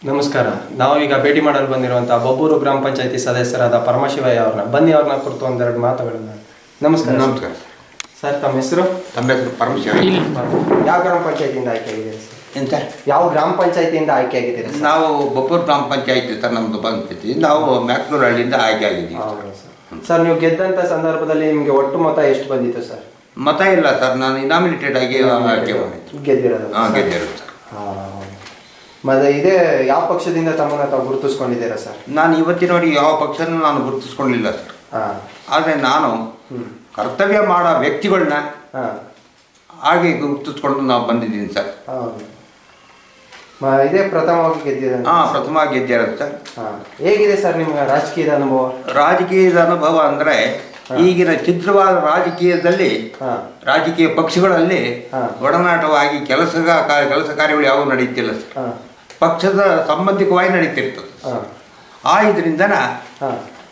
ನಮಸ್ಕಾರ ನಾವು ಈಗ ಭೇಟಿ ಮಾಡಲು ಬಂದಿರುವಂತಹ ಬಬ್ಬೂರು ಗ್ರಾಮ ಪಂಚಾಯತಿ ಸದಸ್ಯರಾದ ಪರಮಶಿವಯ್ಯ ಅವ್ರನ್ನ ಬನ್ನಿ ಅವ್ರನ್ನ ಕುರಿತು ಒಂದೆರಡು ಮಾತುಗಳನ್ನ ನಮಸ್ಕಾರ ನಮಸ್ಕಾರ ಸರ್ ತಮ್ಮ ಹೆಸರು ತಮ್ಮ ಹೆಸರು ಪರಮಶಿವ ಯಾವ ಗ್ರಾಮ ಪಂಚಾಯತಿಯಿಂದ ಆಯ್ಕೆ ಆಗಿದ್ದೀರಿ ಸರ್ ಎಂತ ಯಾವ ಗ್ರಾಮ ಪಂಚಾಯತಿಯಿಂದ ಆಯ್ಕೆ ಆಗಿದ್ದೀರಿ ಸರ್ ನಾವು ಬೊಬ್ಬೂರು ಗ್ರಾಮ ಪಂಚಾಯತಿ ಸರ್ ನಮ್ಮದು ಪಂಚಾಯತಿ ನಾವು ಮ್ಯಾಕ್ನೂರು ಹಳ್ಳಿಯಿಂದ ಆಯ್ಕೆ ಆಗಿದ್ದೀವಿ ಹೌದಾ ಸರ್ ಸರ್ ನೀವು ಗೆದ್ದಂತ ಸಂದರ್ಭದಲ್ಲಿ ನಿಮಗೆ ಒಟ್ಟು ಮತ ಎಷ್ಟು ಬಂದಿತ್ತು ಸರ್ ಮತ ಇಲ್ಲ ಸರ್ ನಾನು ಇನಾಮಿನೇಟೆಡ್ ಆಗಿ ಆಯ್ಕೆ ಮಾಡಿದ್ದು ಗೆದ್ದಿರೋದು ಹಾಂ ಗೆದ್ದಿರೋದು ಸರ್ ಹಾ. ಮತ್ತೆ ಇದೇ ಯಾವ ಪಕ್ಷದಿಂದ ತಮ್ಮನ್ನ ತಾವು ಗುರುತಿಸ್ಕೊಂಡಿದ್ದೀರಾ ಸರ್ ನಾನು ಇವತ್ತಿನವರೆಗೆ ಯಾವ ಪಕ್ಷನೂ ನಾನು ಗುರುತಿಸ್ಕೊಂಡಿಲ್ಲ ಸರ್ ಹಾ ಆದರೆ ನಾನು ಕರ್ತವ್ಯ ಮಾಡೋ ವ್ಯಕ್ತಿಗಳನ್ನ ಹಾ ಹಾಗೆ ಗುರುತಿಸ್ಕೊಂಡು ನಾವು ಬಂದಿದ್ದೀನಿ ಸರ್ ಹೌದು ಮ- ಇದೇ ಪ್ರಥಮವಾಗಿ ಗೆದ್ದಿದೆ ಹಾಂ ಪ್ರಥಮ ಗೆದ್ದಿರೋದು ಸರ್ ಹಾ. ಹೇಗಿದೆ ಸರ್ ನಿಮ್ಮ ರಾಜಕೀಯದ ಅನುಭವ ರಾಜಕೀಯದ ಅನುಭವ ಅಂದರೆ ಈಗಿನ ಚಿತ್ರವಾದ ರಾಜಕೀಯದಲ್ಲಿ ಹಾ ರಾಜಕೀಯ ಪಕ್ಷಗಳಲ್ಲಿ ಹಾ. ಒಡನಾಟವಾಗಿ ಕೆಲಸ ಕೆಲಸ ಕಾರ್ಯಗಳು ಯಾವುವು ನಡೀತಿಲ್ಲ ಸರ್ ಹಾ ಪಕ್ಷದ ಸಂಬಂಧಿಕವಾಗಿ ನಡೀತಿರ್ತದೆ ಹಾ ಆ ಇದರಿಂದನ ಹಾ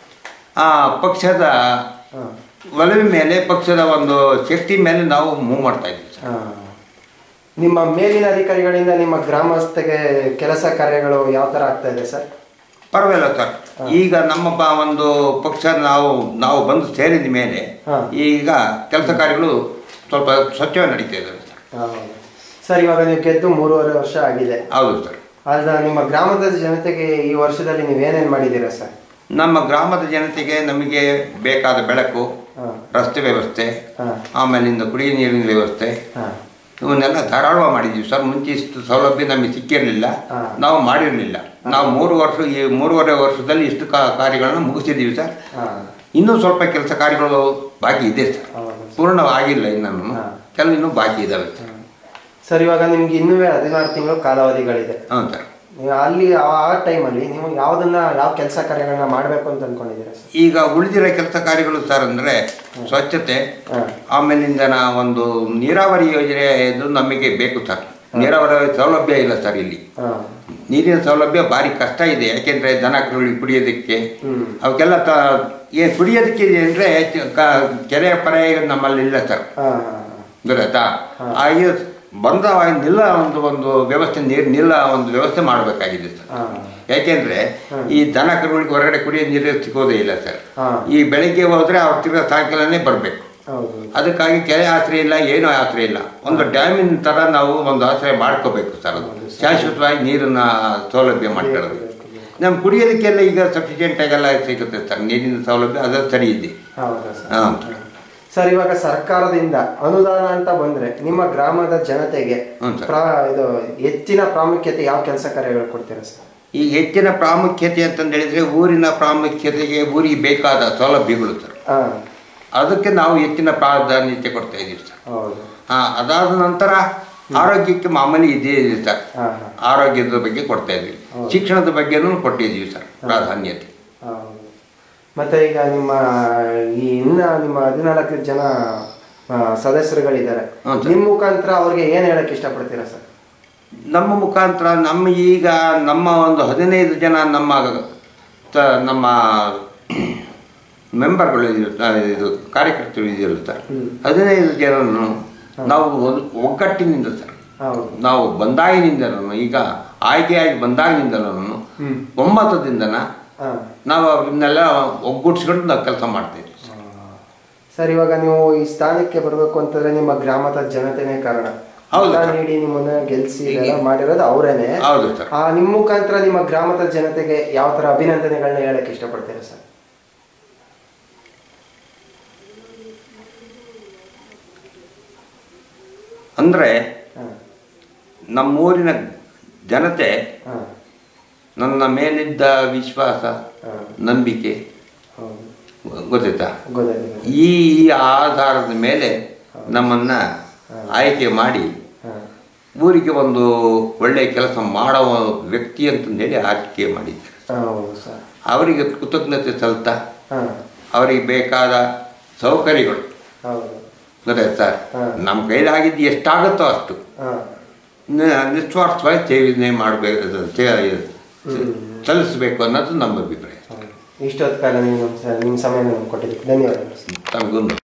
ಆ ಪಕ್ಷದ ಹಾ ಒಲವಿನ ಮೇಲೆ ಪಕ್ಷದ ಒಂದು ಶಕ್ತಿ ಮೇಲೆ ನಾವು ಮೂವ್ ಮಾಡ್ತಾ ಇದ್ದೀವಿ ಸರ್ ಹಾ. ನಿಮ್ಮ ಮೇಲಿನ ಅಧಿಕಾರಿಗಳಿಂದ ನಿಮ್ಮ ಗ್ರಾಮಸ್ಥಗೆ ಕೆಲಸ ಕಾರ್ಯಗಳು ಯಾವ ತರ ಆಗ್ತಾ ಇದೆ ಸರ್ ಪರವಾಗಿಲ್ಲ ಸರ್ ಈಗ ನಮ್ಮ ಬ ಒಂದು ಪಕ್ಷ ನಾವು ನಾವು ಬಂದು ಸೇರಿದ ಮೇಲೆ ಹಾ. ಈಗ ಕೆಲಸ ಕಾರ್ಯಗಳು ಸ್ವಲ್ಪ ಸ್ವಚ್ಛವಾಗಿ ನಡೀತಾ ಇದ್ದಾವೆ ಸರ್ ಹೌದು. ಸರ್ ಇವಾಗ ನೀವು ಗೆದ್ದು ಮೂರುವರೆ ವರ್ಷ ಆಗಿದೆ ಹೌದು ಸರ್ ಆದ್ರೆ ನಿಮ್ಮ ಗ್ರಾಮದ ಜನತೆಗೆ ಈ ವರ್ಷದಲ್ಲಿ ನೀವು ಏನೇನು ಮಾಡಿದ್ದೀರಾ ಸರ್ ನಮ್ಮ ಗ್ರಾಮದ ಜನತೆಗೆ ನಮಗೆ ಬೇಕಾದ ಬೆಳಕು ಹಾ ರಸ್ತೆ ವ್ಯವಸ್ಥೆ ಹಾ ಆಮೇಲಿಂದ ಕುಡಿಯುವ ನೀರಿನ ವ್ಯವಸ್ಥೆ ಹಾ ಇವನ್ನೆಲ್ಲ ಧಾರಾಳವಾಗಿ ಮಾಡಿದ್ದೀವಿ ಸರ್ ಮುಂಚೆ ಇಷ್ಟು ಸೌಲಭ್ಯ ನಮಗೆ ಸಿಕ್ಕಿರಲಿಲ್ಲ ಹಾ. ನಾವು ಮಾಡಿರಲಿಲ್ಲ ನಾವು ಮೂರು ವರ್ಷ ಈ ಮೂರುವರೆ ವರ್ಷದಲ್ಲಿ ಇಷ್ಟು ಕಾ ಕಾರ್ಯಗಳನ್ನು ಮುಗಿಸಿದ್ದೀವಿ ಸರ್ ಹಾ ಇನ್ನೂ ಸ್ವಲ್ಪ ಕೆಲಸ ಕಾರ್ಯಗಳು ಬಾಕಿ ಇದೆ ಸರ್ ಹೌದು. ಪೂರ್ಣವಾಗಿಲ್ಲ ಇನ್ನೂ ಹಾ. ಕೆಲವು ಇನ್ನೂ ಬಾಕಿ ಇದ್ದಾವೆ ಸರ್ ಸರ್ ಇವಾಗ ನಿಮ್ಗೆ ಇನ್ನೂ ಹದಿನಾರು ತಿಂಗಳು ಕಾಲಾವಧಿಗಳಿದೆ ಹ್ಞೂ ಸರ್ ನೀವು ಅಲ್ಲಿ ಆ ಟೈಮಲ್ಲಿ ನೀವು ಯಾವುದನ್ನ ಯಾವ ಕೆಲಸ ಕಾರ್ಯಗಳನ್ನ ಮಾಡಬೇಕು ಅಂತ ಅನ್ಕೊಂಡಿದ್ದೀರಾ ಸರ್ ಈಗ ಉಳಿದಿರೋ ಕೆಲಸ ಕಾರ್ಯಗಳು ಸರ್ ಅಂದರೆ ಸ್ವಚ್ಛತೆ ಹಾ. ಆಮೇಲಿಂದ ನಾ ಒಂದು ನೀರಾವರಿ ಯೋಜನೆ ಇದು ನಮಗೆ ಬೇಕು ಸರ್ ನೀರಾವರಿ ಸೌಲಭ್ಯ ಇಲ್ಲ ಸರ್ ಇಲ್ಲಿ ಹಾ ನೀರಿನ ಸೌಲಭ್ಯ ಭಾರಿ ಕಷ್ಟ ಇದೆ ಯಾಕೆಂದ್ರೆ ದನ ಕರುಗಳಿಗೆ ಕುಡಿಯೋದಕ್ಕೆ ಹ್ಮ್. ಅವಕ್ಕೆಲ್ಲ ತ ಏ ಕುಡಿಯೋದಕ್ಕೆ ಅಂದರೆ ಕೆರೆ ಪರೆ ನಮ್ಮಲ್ಲಿ ಇಲ್ಲ ಸರ್ ಹಾ ಗೊತ್ತಾಯ್ತಾ ಹಾಗೆ ಬಂದ ನಿಲ್ಲ ಒಂದು ಒಂದು ವ್ಯವಸ್ಥೆ ನೀರು ನಿಲ್ಲ ಒಂದು ವ್ಯವಸ್ಥೆ ಮಾಡಬೇಕಾಗಿದೆ ಸರ್ ಹಾ ಯಾಕೆಂದ್ರೆ ಈ ದನ ಕರುಗಳಿಗೆ ಹೊರಗಡೆ ಕುಡಿಯೋ ನೀರು ಸಿಗೋದೇ ಇಲ್ಲ ಸರ್ ಹಾ ಈ ಬೆಳಿಗ್ಗೆ ಹೋದ್ರೆ ಅವ್ರ ತಿರ್ಗಾ ಸಾಯಂಕಾಲನೇ ಬರಬೇಕು ಹೌದು ಅದಕ್ಕಾಗಿ ಕೆರೆ ಆಶ್ರಯ ಇಲ್ಲ ಏನೂ ಆಶ್ರಯ ಇಲ್ಲ ಒಂದು ಡ್ಯಾಮಿನ ಥರ ನಾವು ಒಂದು ಆಶ್ರಯ ಮಾಡ್ಕೋಬೇಕು ಸರ್ ಅದು ಶಾಶ್ವತವಾಗಿ ನೀರನ್ನ ಸೌಲಭ್ಯ ಮಾಡ್ಕೊಳ್ಳೋದು ನಮ್ಮ ಕುಡಿಯೋದಕ್ಕೆಲ್ಲ ಈಗ ಸಫಿಷಿಯೆಂಟ್ ಆಗೆಲ್ಲ ಸಿಗುತ್ತೆ ಸರ್ ನೀರಿನ ಸೌಲಭ್ಯ ಅದು ಸರಿ ಇದೆ ಹೌದಾ ಸರ್ ಹಾಂ ಸರ್ ಇವಾಗ ಸರ್ಕಾರದಿಂದ ಅನುದಾನ ಅಂತ ಬಂದ್ರೆ ನಿಮ್ಮ ಗ್ರಾಮದ ಜನತೆಗೆ ಹ್ಞೂ ಸರ್. ಪ್ರಾ ಇದು ಹೆಚ್ಚಿನ ಪ್ರಾಮುಖ್ಯತೆ ಯಾವ ಕೆಲಸ ಕಾರ್ಯಗಳು ಕೊಡ್ತೀರಾ ಸರ್ ಈ ಹೆಚ್ಚಿನ ಪ್ರಾಮುಖ್ಯತೆ ಅಂತಂದು ಹೇಳಿದ್ರೆ ಊರಿನ ಪ್ರಾಮುಖ್ಯತೆಗೆ ಊರಿಗೆ ಬೇಕಾದ ಸೌಲಭ್ಯಗಳು ಸರ್ ಹಾ ಅದಕ್ಕೆ ನಾವು ಹೆಚ್ಚಿನ ಪ್ರಾಧಾನ್ಯತೆ ಕೊಡ್ತಾ ಇದ್ದೀವಿ ಸರ್ ಹೌದು ಹಾ ಅದಾದ ನಂತರ ಆರೋಗ್ಯಕ್ಕೆ ಮಾಮೂಲಿ ಇದೇ ಇದೆ ಸರ್ ಹಾ ಹಾ ಆರೋಗ್ಯದ ಬಗ್ಗೆ ಕೊಡ್ತಾ ಇದ್ವಿ ಶಿಕ್ಷಣದ ಬಗ್ಗೆನೂ ಕೊಟ್ಟಿದ್ದೀವಿ ಸರ್ ಪ್ರಾಧಾನ್ಯತೆ ಹೌದು ಮತ್ತೆ ಈಗ ನಿಮ್ಮ ಈ ಇನ್ನ ನಿಮ್ಮ ಹದಿನಾಲ್ಕು ಜನ ಆ, ಸದಸ್ಯರುಗಳಿದ್ದಾರೆ ಹ್ಞೂ ಸರ್. ನಿಮ್ಮ ಮುಖಾಂತರ ಅವ್ರಿಗೆ ಏನ್ ಹೇಳಕ್ ಇಷ್ಟಪಡ್ತೀರಾ ಸರ್ ನಮ್ಮ ಮುಖಾಂತರ ನಮ್ಮ ಈಗ ನಮ್ಮ ಒಂದು ಹದಿನೈದು ಜನ ನಮ್ಮ ತ ನಮ್ಮ ಮೆಂಬರ್ಗಳು ಇರು- ಇದು ಕಾರ್ಯಕರ್ತರು ಇದೆಯಲ್ಲ ಸರ್ ಹ್ಮ್. ಹದಿನೈದು ಜನರನ್ನು ನಾವು ಒಂದು ಒಗ್ಗಟ್ಟಿನಿಂದ ಸರ್ ಹೌದು ನಾವು ಬಂದಾಗಿನಿಂದಲೂ ಈಗ ಆಯ್ಕೆಯಾಗಿ ಬಂದಾಗಿನಿಂದಲೂ ಹ್ಮ್ ಒಮ್ಮತದಿಂದನ ಹಾ ನಾವು ಅವ್ರನ್ನೆಲ್ಲ ಒಗ್ಗೂಡಿಸ್ಕೊಂಡು ನಾವು ಕೆಲಸ ಮಾಡ್ತಾ ಇದ್ದೀವಿ ಸರ್ ಸರ್ ಇವಾಗ ನೀವು ಈ ಸ್ಥಾನಕ್ಕೆ ಬರಬೇಕು ಅಂತಂದ್ರೆ ನಿಮ್ಮ ಗ್ರಾಮದ ಜನತೆನೇ ಕಾರಣ ಹೌದು ಮತ ಸರ್. ನೀಡಿ ನಿಮ್ಮನ್ನ ಗೆಲ್ಸಿ ಇದೆಲ್ಲ ಮಾಡಿರೋದು ಅವರೇನೆ ಹೌದು ಸರ್ ಆ ನಿಮ್ಮ ಮುಖಾಂತರ ನಿಮ್ಮ ಗ್ರಾಮದ ಜನತೆಗೆ ಯಾವ ತರ ಅಭಿನಂದನೆಗಳನ್ನ ಹೇಳಕ್ ಇಷ್ಟಪಡ್ತೀರಾ ಸರ್ ಅಂದರೆ ಹಾ ನಮ್ಮೂರಿನ ಜನತೆ ಹಾ ನನ್ನ ಮೇಲಿದ್ದ ವಿಶ್ವಾಸ ಹಾ ನಂಬಿಕೆ ಹೌದು ಗೊತ್ತಾಯ್ತಾ ಗೊತ್ತಾಗಿದೆ ಈ ಈ ಆಧಾರದ ಮೇಲೆ ನಮ್ಮನ್ನ ಆಯ್ಕೆ ಮಾಡಿ ಹಾ ಊರಿಗೆ ಒಂದು ಒಳ್ಳೆಯ ಕೆಲಸ ಮಾಡುವ ವ್ಯಕ್ತಿ ಅಂತಂದೇಳಿ ಆಯ್ಕೆ ಮಾಡಿದ್ದಾರೆ ಹೌದು ಸರ್ ಅವರಿಗೆ ಕೃತಜ್ಞತೆ ಸಲ್ತಾ ಹಾ ಅವರಿಗೆ ಬೇಕಾದ ಸೌಕರ್ಯಗಳು ಹೌದು ಗೊತ್ತಾಯ್ತು ಸರ್ ಹಾ. ನಮ್ಮ ಕೈಲಾಗಿದ್ದು ಎಷ್ಟಾಗುತ್ತೋ ಅಷ್ಟು ಹಾ ನ- ನಿಸ್ವಾರ್ಥವಾಗಿ ಸೇವನೆ ಮಾಡಬೇಕು ಸಲ್ಲಿಸಬೇಕು ಅನ್ನೋದು ನಮ್ಮ ಅಭಿಪ್ರಾಯ ಹೌದು. ಇಷ್ಟೊತ್ತು ಕಾಲ ನೀವು ನಮ್ಮ ಸ- ನಿಮ್ಮ ಸಮಯ ನಮ್ಗೆ ಕೊಟ್ಟಿದ್ದಕ್ಕೆ ಧನ್ಯವಾದಗಳು ಸರ್ ತಮಗೊಂದು